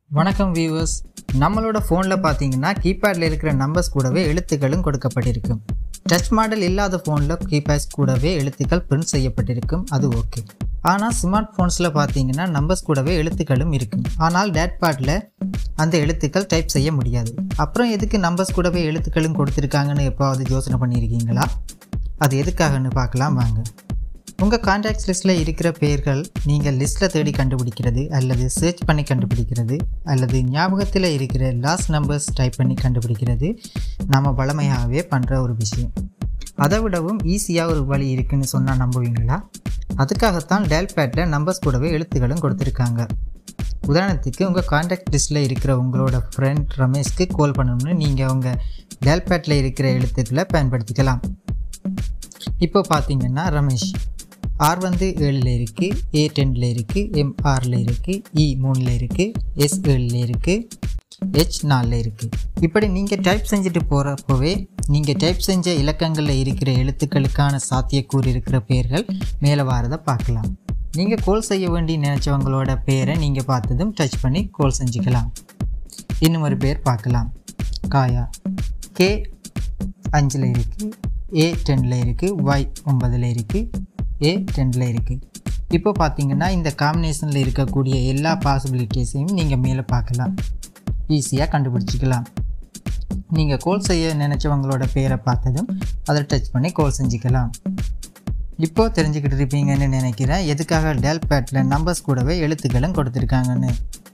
வணக்கம் வியூவர்ஸ் நம்மளோட ஃபோனில் பார்த்தீங்கன்னா கீபேடில் இருக்கிற நம்பர்ஸ் கூடவே எழுத்துக்களும் கொடுக்கப்பட்டிருக்கும் டச் மாடல் இல்லாத ஃபோனில் கீபேட்ஸ் கூடவே எழுத்துக்கள் பிரிண்ட் செய்யப்பட்டிருக்கும் அது ஓகே ஆனால் ஸ்மார்ட் ஃபோன்ஸில் பார்த்தீங்கன்னா நம்பர்ஸ் கூடவே எழுத்துக்களும் இருக்கும் ஆனால் டேட்பேடில் அந்த எழுத்துக்கள் டைப் செய்ய முடியாது அப்புறம் எதுக்கு நம்பர்ஸ் கூடவே எழுத்துக்களும் கொடுத்துருக்காங்கன்னு எப்போவாவது யோசனை பண்ணியிருக்கீங்களா அது எதுக்காகன்னு பார்க்கலாம் வாங்க உங்கள் கான்டாக்ட்ஸ் லிஸ்ட்டில் இருக்கிற பெயர்கள் நீங்கள் லிஸ்ட்டில் தேடி கண்டுபிடிக்கிறது அல்லது சர்ச் பண்ணி கண்டுபிடிக்கிறது அல்லது ஞாபகத்தில் இருக்கிற லாஸ்ட் நம்பர்ஸ் டைப் பண்ணி கண்டுபிடிக்கிறது நம்ம வளமையாகவே பண்ணுற ஒரு விஷயம் அதை விடவும் ஈஸியாக ஒரு வழி இருக்குன்னு சொன்னால் நம்புவீங்களா அதுக்காகத்தான் டேல்பேட்டில் நம்பர்ஸ் கூடவே எழுத்துக்களும் கொடுத்துருக்காங்க உதாரணத்துக்கு உங்கள் கான்டாக்ட் லிஸ்ட்டில் இருக்கிற உங்களோட ஃப்ரெண்ட் ரமேஷ்க்கு கால் பண்ணணும்னு நீங்கள் உங்கள் டேல்பேட்டில் இருக்கிற எழுத்துக்களை பயன்படுத்திக்கலாம் இப்போ பார்த்தீங்கன்னா ரமேஷ் ஆர் வந்து ஏழில் இருக்குது ஏ டென்னில் இருக்குது எம் ஆறில் இருக்குது இ மூணில் இருக்குது எஸ் ஏழில் இருக்குது ஹெச் நாலில் இருக்குது இப்படி நீங்கள் டைப் செஞ்சுட்டு போகிறப்பவே நீங்கள் டைப் செஞ்ச இலக்கங்களில் இருக்கிற எழுத்துக்களுக்கான சாத்தியக்கூறு இருக்கிற பெயர்கள் மேலே வாரதை பார்க்கலாம் நீங்கள் கோல் செய்ய வேண்டி நினச்சவங்களோட பேரை நீங்கள் பார்த்ததும் டச் பண்ணி கோல் செஞ்சுக்கலாம் இன்னும் ஒரு பேர் பார்க்கலாம் காயா கே அஞ்சில் இருக்குது ஏ டென்னில் இருக்குது ஒய் ஒன்பதில் இருக்குது ஏ டென்னில் இருக்குது இப்போ பார்த்தீங்கன்னா இந்த காம்பினேஷனில் இருக்கக்கூடிய எல்லா பாசிபிலிட்டிஸையும் நீங்கள் மேலே பார்க்கலாம் ஈஸியாக கண்டுபிடிச்சிக்கலாம் நீங்கள் கோல் செய்ய நினச்சவங்களோட பேரை பார்த்ததும் அதை டச் பண்ணி கோல் செஞ்சுக்கலாம் இப்போது தெரிஞ்சுக்கிட்டு இருப்பீங்கன்னு நினைக்கிறேன் எதுக்காக டேல் பேட்டில் நம்பர்ஸ் கூடவே எழுத்துக்களும் கொடுத்துருக்காங்கன்னு